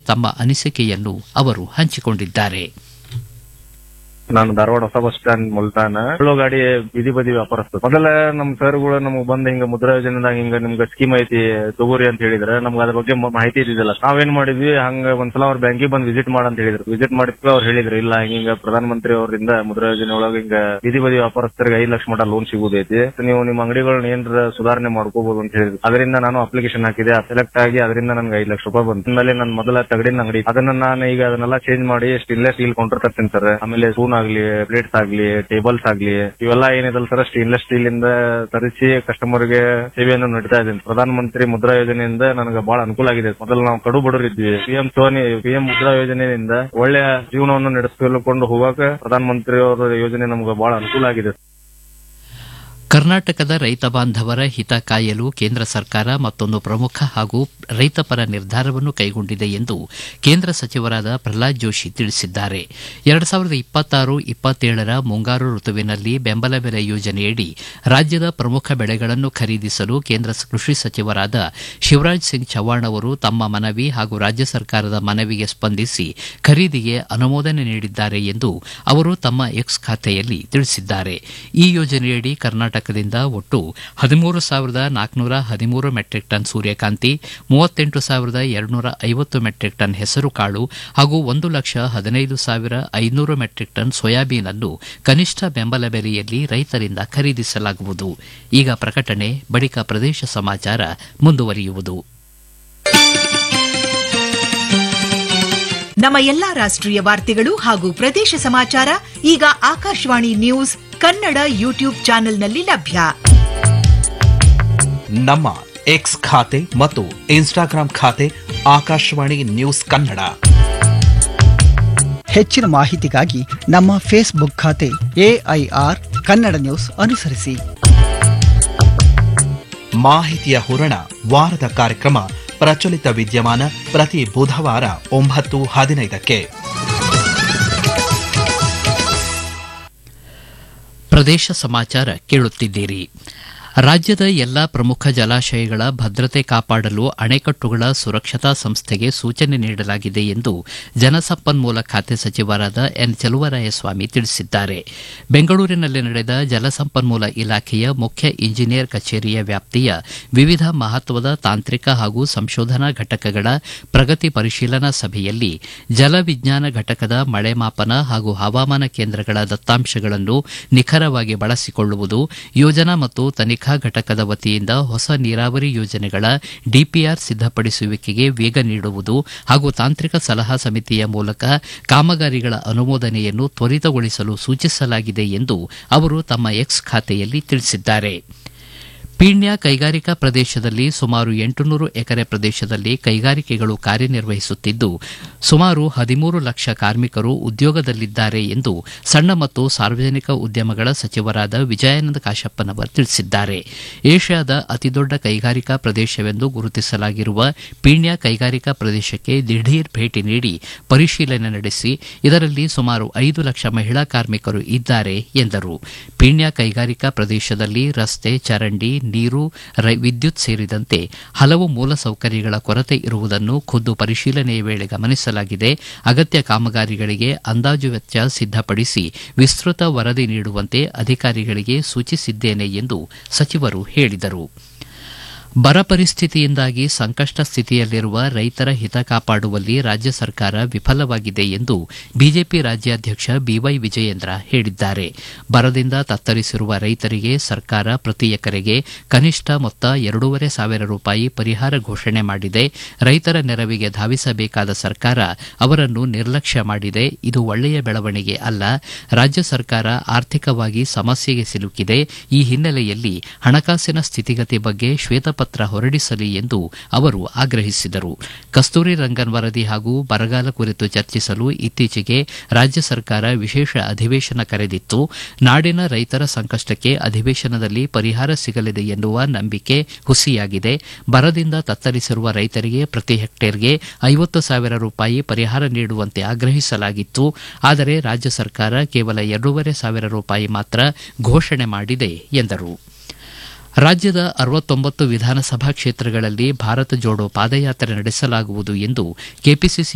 ತಮ್ಮ ಅನಿಸಿಕೆಯನ್ನು ಅವರು ಹಂಚಿಕೊಂಡಿದ್ದಾರೆ ನಾನು ಧಾರವಾಡ ಹೊಸ ಬಸ್ ಸ್ಟ್ಯಾಂಡ್ ಮುಲ್ತಾನ ಎಳ್ಳೋ ಗಾಡಿ ಬೀದಿ ಬದಿ ವ್ಯಾಪಾರಸ್ಥ ಮೊದಲ ನಮ್ ಸರ್ಗಳು ನಮಗ್ ಬಂದ್ ಹಿಂಗ ಮುದ್ರಾ ಯೋಜನೆದಾಗ ಹಿಂಗ ನಿಮ್ಗೆ ಸ್ಕೀಮ್ ಐತಿ ತಗೋರಿ ಅಂತ ಹೇಳಿದ್ರೆ ನಮ್ಗೆ ಅದ್ರ ಬಗ್ಗೆ ಮ- ಮಾಹಿತಿ ಇದ್ದಿದ್ದಿಲ್ಲ ನಾವೇನ್ ಮಾಡಿದ್ವಿ ಹಂಗ ಒಂದ್ಸಲ ಅವ್ರ ಬ್ಯಾಂಕಿಗೆ ಬಂದ್ ವಿಸಿಟ್ ಮಾಡ ಅಂತ ಹೇಳಿದ್ರು ವಿಸಿಟ್ ಮಾಡಿದ್ವಿ ಅವ್ರು ಹೇಳಿದ್ರು ಇಲ್ಲ ಹಿಂಗ ಪ್ರಧಾನ ಮಂತ್ರಿ ಅವರಿಂದ ಮುದ್ರಾ ಯೋಜನೆ ಒಳಗ ಹಿಂಗ ಬೀದಿ ಬದಿ ವ್ಯಾಪಾರಸ್ಥರಿಗೆ ಐದು ಲಕ್ಷ ಮಟ ಲೋನ್ ಸಿಗುದೈತಿ ನೀವು ನಿಮ್ಮ ಅಂಗಡಿಗಳನ್ನ ಏನ್ರ ಸುಧಾರಣೆ ಮಾಡ್ಕೋಬಹುದು ಅಂತ ಹೇಳಿದ್ರು ಅದರಿಂದ ನಾನು ಅಪ್ಲಿಕೇಶನ್ ಹಾಕಿದೆ ಸೆಲೆಕ್ಟ್ ಆಗಿ ಅದರಿಂದ ನನ್ಗೆ ಐದು ಲಕ್ಷ ರೂಪಾಯಿ ಬಂತು ಆಮೇಲೆ ನನ್ನ ಮೊದಲ ತಗಡಿನ ಅಂಗಡಿ ಅದನ್ನ ನಾನು ಈಗ ಅದನ್ನೆಲ್ಲ ಚೇಂಜ್ ಮಾಡಿ ಸ್ಟೇನ್ಲೆಸ್ ಸ್ಟೀಲ್ ಕೌಂಟರ್ ತರ್ತೀನಿ ಸರ್ ಆಮೇಲೆ ಸ್ಪೂನ್ ಆಗ್ಲಿ ಪ್ಲೇಟ್ಸ್ ಆಗ್ಲಿ ಟೇಬಲ್ಸ್ ಆಗ್ಲಿ ಇವೆಲ್ಲ ಏನಿದಲ್ಲ ಸರ್ ಸ್ಟೇನ್ಲೆಸ್ ಸ್ಟೀಲ್ ಇಂದ ತರಿಸಿ ಕಸ್ಟಮರ್ ಗೆ ಸೇವೆಯನ್ನು ನೀಡ್ತಾ ಇದ್ದೀನಿ ಪ್ರಧಾನ ಮಂತ್ರಿ ಮುದ್ರಾ ಯೋಜನೆಯಿಂದ ನನಗೆ ಬಹಳ ಅನುಕೂಲ ಆಗಿದೆ ಮೊದಲು ನಾವು ಕಡು ಬಡವರು ಇದ್ವಿ ಪಿಎಂ ಸೋನಿ ಪಿಎಂ ಮುದ್ರಾ ಯೋಜನೆಯಿಂದ ಒಳ್ಳೆಯ ಜೀವನವನ್ನು ನಡೆಸಿಕೊಂಡು ಹೋಗಕ್ಕೆ ಪ್ರಧಾನ ಮಂತ್ರಿ ಅವರ ಯೋಜನೆ ನಮ್ಗೆ ಬಹಳ ಅನುಕೂಲ ಆಗಿದೆ ಕರ್ನಾಟಕದ ರೈತ ಬಾಂಧವರ ಹಿತ ಕಾಯಲು ಕೇಂದ್ರ ಸರ್ಕಾರ ಮತ್ತೊಂದು ಪ್ರಮುಖ ಹಾಗೂ ರೈತಪರ ನಿರ್ಧಾರವನ್ನು ಕೈಗೊಂಡಿದೆ ಎಂದು ಕೇಂದ್ರ ಸಚಿವರಾದ ಪ್ರಹ್ಲಾದ್ ಜೋಶಿ ತಿಳಿಸಿದ್ದಾರೆ ಎರಡು ಸಾವಿರದ ಇಪ್ಪತ್ತಾರು ಇಪ್ಪತ್ತೇಳರ ಮುಂಗಾರು ಋತುವಿನಲ್ಲಿ ಬೆಂಬಲ ಬೆಲೆ ಯೋಜನೆಯಡಿ ರಾಜ್ಯದ ಪ್ರಮುಖ ಬೆಳೆಗಳನ್ನು ಖರೀದಿಸಲು ಕೇಂದ್ರ ಕೃಷಿ ಸಚಿವರಾದ ಶಿವರಾಜ್ ಸಿಂಗ್ ಚೌಹಾಣ್ ಅವರು ತಮ್ಮ ಮನವಿ ಹಾಗೂ ರಾಜ್ಯ ಸರ್ಕಾರದ ಮನವಿಗೆ ಸ್ಪಂದಿಸಿ ಖರೀದಿಗೆ ಅನುಮೋದನೆ ನೀಡಿದ್ದಾರೆ ಎಂದು ಅವರು ತಮ್ಮ ಎಕ್ಸ್ ಖಾತೆಯಲ್ಲಿ ತಿಳಿಸಿದ್ದಾರೆ ಈ ಯೋಜನೆಯಡಿ ಕರ್ನಾಟಕದಿಂದ ಒಟ್ಟು ಹದಿಮೂರು ಸಾವಿರದ ನಾಲ್ಕುನೂರ ಹದಿಮೂರು ಮೆಟ್ರಿಕ್ ಟನ್ ಸೂರ್ಯಕಾಂತಿ ಮೂವತ್ತೆಂಟು ಸಾವಿರದ ಎರಡುನೂರ ಐವತ್ತು ಮೆಟ್ರಿಕ್ ಟನ್ ಹೆಸರುಕಾಳು ಹಾಗೂ ಒಂದು ಲಕ್ಷ ಹದಿನೈದು ಸಾವಿರ ಐನೂರು ಮೆಟ್ರಿಕ್ ಟನ್ ಸೋಯಾಬೀನ್ ಅನ್ನು ಕನಿಷ್ಠ ಬೆಂಬಲ ಬೆಲೆಯಲ್ಲಿ ರೈತರಿಂದ ಖರೀದಿಸಲಾಗುವುದು ಈಗ ಪ್ರಕಟಣೆ ಬಳಿಕ ಪ್ರದೇಶ ಸಮಾಚಾರ ಮುಂದುವರಿಯುವುದು ನಮ್ಮ ಎಲ್ಲಾ ರಾಷ್ಟ್ರೀಯ ವಾರ್ತೆಗಳು ಹಾಗೂ ಪ್ರದೇಶ ಸಮಾಚಾರ ಈಗ ಆಕಾಶವಾಣಿ ನ್ಯೂಸ್ ಕನ್ನಡ ಯೂಟ್ಯೂಬ್ ಚಾನೆಲ್ನಲ್ಲಿ ಲಭ್ಯ ನಮ್ಮ ಎಕ್ಸ್ ಖಾತೆ ಮತ್ತು ಇನ್ಸ್ಟಾಗ್ರಾಂ ಖಾತೆ ಆಕಾಶವಾಣಿ ನ್ಯೂಸ್ ಕನ್ನಡ ಹೆಚ್ಚಿನ ಮಾಹಿತಿಗಾಗಿ ನಮ್ಮ ಫೇಸ್ಬುಕ್ ಖಾತೆ ಎಐಆರ್ ಕನ್ನಡ ನ್ಯೂಸ್ ಅನುಸರಿಸಿ ಮಾಹಿತಿಯ ಹೂರಣ ವಾರದ ಕಾರ್ಯಕ್ರಮ ಪ್ರಚಲಿತ ವಿದ್ಯಮಾನ ಪ್ರತಿ ಬುಧವಾರ ಒಂಬತ್ತು ಹದಿನೈದಕ್ಕೆ ಪ್ರದೇಶ ಸಮಾಚಾರ ಕೇಳುತ್ತಿದ್ದೀರಿ ರಾಜ್ಯದ ಎಲ್ಲಾ ಪ್ರಮುಖ ಜಲಾಶಯಗಳ ಭದ್ರತೆ ಕಾಪಾಡಲು ಅಣೆಕಟ್ಟುಗಳ ಸುರಕ್ಷತಾ ಸಂಸ್ಥೆಗೆ ಸೂಚನೆ ನೀಡಲಾಗಿದೆ ಎಂದು ಜಲಸಂಪನ್ಮೂಲ ಖಾತೆ ಸಚಿವರಾದ ಎನ್ ಚಲುವರಾಯಸ್ವಾಮಿ ತಿಳಿಸಿದ್ದಾರೆ ಬೆಂಗಳೂರಿನಲ್ಲಿ ನಡೆದ ಜಲಸಂಪನ್ಮೂಲ ಇಲಾಖೆಯ ಮುಖ್ಯ ಇಂಜಿನಿಯರ್ ಕಚೇರಿಯ ವ್ಯಾಪ್ತಿಯ ವಿವಿಧ ಮಹತ್ವದ ತಾಂತ್ರಿಕ ಹಾಗೂ ಸಂಶೋಧನಾ ಘಟಕಗಳ ಪ್ರಗತಿ ಪರಿಶೀಲನಾ ಸಭೆಯಲ್ಲಿ ಜಲವಿಜ್ಞಾನ ಘಟಕದ ಮಳೆ ಮಾಪನ ಹಾಗೂ ಹವಾಮಾನ ಕೇಂದ್ರಗಳ ದತ್ತಾಂಶಗಳನ್ನು ನಿಖರವಾಗಿ ಬಳಸಿಕೊಳ್ಳುವುದು ಯೋಜನಾ ಮತ್ತು ತನಿಖಾ ಘಟಕದ ವತಿಯಿಂದ ಹೊಸ ನೀರಾವರಿ ಯೋಜನೆಗಳ ಡಿಪಿಆರ್ ಸಿದ್ದಪಡಿಸುವಿಕೆಗೆ ವೇಗ ನೀಡುವುದು ಹಾಗೂ ತಾಂತ್ರಿಕ ಸಲಹಾ ಸಮಿತಿಯ ಮೂಲಕ ಕಾಮಗಾರಿಗಳ ಅನುಮೋದನೆಯನ್ನು ತ್ವರಿತಗೊಳಿಸಲು ಸೂಚಿಸಲಾಗಿದೆ ಎಂದು ಅವರು ತಮ್ಮ ಎಕ್ಸ್ ಖಾತೆಯಲ್ಲಿ ತಿಳಿಸಿದ್ದಾರೆ ಪೀಣ್ಯ ಕೈಗಾರಿಕಾ ಪ್ರದೇಶದಲ್ಲಿ ಸುಮಾರು ಎಂಟುನೂರು ಎಕರೆ ಪ್ರದೇಶದಲ್ಲಿ ಕೈಗಾರಿಕೆಗಳು ಕಾರ್ಯನಿರ್ವಹಿಸುತ್ತಿದ್ದು ಸುಮಾರು ಹದಿಮೂರು ಲಕ್ಷ ಕಾರ್ಮಿಕರು ಉದ್ಯೋಗದಲ್ಲಿದ್ದಾರೆ ಎಂದು ಸಣ್ಣ ಮತ್ತು ಸಾರ್ವಜನಿಕ ಉದ್ಯಮಗಳ ಸಚಿವರಾದ ವಿಜಯಾನಂದ ಕಾಶಪ್ಪನವರ್ ತಿಳಿಸಿದ್ದಾರೆ ಏಷ್ಯಾದ ಅತಿದೊಡ್ಡ ಕೈಗಾರಿಕಾ ಪ್ರದೇಶವೆಂದು ಗುರುತಿಸಲಾಗಿರುವ ಪೀಣ್ಯ ಕೈಗಾರಿಕಾ ಪ್ರದೇಶಕ್ಕೆ ದಿಢೀರ್ ಭೇಟಿ ನೀಡಿ ಪರಿಶೀಲನೆ ನಡೆಸಿ ಇದರಲ್ಲಿ ಸುಮಾರು ಐದು ಲಕ್ಷ ಮಹಿಳಾ ಕಾರ್ಮಿಕರು ಇದ್ದಾರೆ ಎಂದರು ಪೀಣ್ಯ ಕೈಗಾರಿಕಾ ಪ್ರದೇಶದಲ್ಲಿ ರಸ್ತೆ ಚರಂಡಿ ನೀರು ವಿದ್ಯುತ್ ಸೇರಿದಂತೆ ಹಲವು ಮೂಲಸೌಕರ್ಯಗಳ ಕೊರತೆ ಇರುವುದನ್ನು ಖುದ್ದು ಪರಿಶೀಲನೆಯ ವೇಳೆ ಗಮನಿಸಲಾಗಿದೆ ಅಗತ್ಯ ಕಾಮಗಾರಿಗಳಿಗೆ ಅಂದಾಜು ವೆಚ್ಚ ಸಿದ್ದಪಡಿಸಿ ವಿಸ್ತೃತ ವರದಿ ನೀಡುವಂತೆ ಅಧಿಕಾರಿಗಳಿಗೆ ಸೂಚಿಸಿದ್ದೇನೆ ಎಂದು ಸಚಿವರು ಹೇಳಿದರು ಬರ ಪರಿಸ್ಥಿತಿಯಿಂದಾಗಿ ಸಂಕಷ್ಟ ಸ್ಥಿತಿಯಲ್ಲಿರುವ ರೈತರ ಹಿತ ಕಾಪಾಡುವಲ್ಲಿ ರಾಜ್ಯ ಸರ್ಕಾರ ವಿಫಲವಾಗಿದೆ ಎಂದು ಬಿಜೆಪಿ ರಾಜ್ಯಾಧ್ಯಕ್ಷ ಬಿವೈ ವಿಜಯೇಂದ್ರ ಹೇಳಿದ್ದಾರೆ ಬರದಿಂದ ತತ್ತರಿಸಿರುವ ರೈತರಿಗೆ ಸರ್ಕಾರ ಪ್ರತಿ ಎಕರೆಗೆ ಕನಿಷ್ಠ ಮೊತ್ತ ಎರಡೂವರೆ ಸಾವಿರ ರೂಪಾಯಿ ಪರಿಹಾರ ಘೋಷಣೆ ಮಾಡಿದೆ ರೈತರ ನೆರವಿಗೆ ಧಾವಿಸಬೇಕಾದ ಸರ್ಕಾರ ಅವರನ್ನು ನಿರ್ಲಕ್ಷ್ಯ ಮಾಡಿದೆ ಇದು ಒಳ್ಳೆಯ ಬೆಳವಣಿಗೆ ಅಲ್ಲ ರಾಜ್ಯ ಸರ್ಕಾರ ಆರ್ಥಿಕವಾಗಿ ಸಮಸ್ಯೆಗೆ ಸಿಲುಕಿದೆ ಈ ಹಿನ್ನೆಲೆಯಲ್ಲಿ ಹಣಕಾಸಿನ ಸ್ಥಿತಿಗತಿ ಬಗ್ಗೆ ಶ್ವೇತಪತ್ರ ಹೊರಡಿಸಲಿ ಎಂದು ಅವರು ಆಗ್ರಹಿಸಿದರು ಕಸ್ತೂರಿ ರಂಗನ್ ವರದಿ ಹಾಗೂ ಬರಗಾಲ ಕುರಿತು ಚರ್ಚಿಸಲು ಇತ್ತೀಚೆಗೆ ರಾಜ್ಯ ಸರ್ಕಾರ ವಿಶೇಷ ಅಧಿವೇಶನ ಕರೆದಿತ್ತು ನಾಡಿನ ರೈತರ ಸಂಕಷ್ಟಕ್ಕೆ ಅಧಿವೇಶನದಲ್ಲಿ ಪರಿಹಾರ ಸಿಗಲಿದೆ ಎನ್ನುವ ನಂಬಿಕೆ ಹುಸಿಯಾಗಿದೆ ಬರದಿಂದ ತತ್ತರಿಸಿರುವ ರೈತರಿಗೆ ಪ್ರತಿ ಹೆಕ್ಟೇರ್ಗೆ ಐವತ್ತು ಸಾವಿರ ರೂಪಾಯಿ ಪರಿಹಾರ ನೀಡುವಂತೆ ಆಗ್ರಹಿಸಲಾಗಿತ್ತು ಆದರೆ ರಾಜ್ಯ ಸರ್ಕಾರ ಕೇವಲ ಎರಡೂವರೆ ಸಾವಿರ ರೂಪಾಯಿ ಮಾತ್ರ ಘೋಷಣೆ ಮಾಡಿದೆ ಎಂದರು ರಾಜ್ಯದ ಅರವತ್ತೊಂಬತ್ತು ವಿಧಾನಸಭಾ ಕ್ಷೇತ್ರಗಳಲ್ಲಿ ಭಾರತ ಜೋಡೋ ಪಾದಯಾತ್ರೆ ನಡೆಸಲಾಗುವುದು ಎಂದು ಕೆಪಿಸಿಸಿ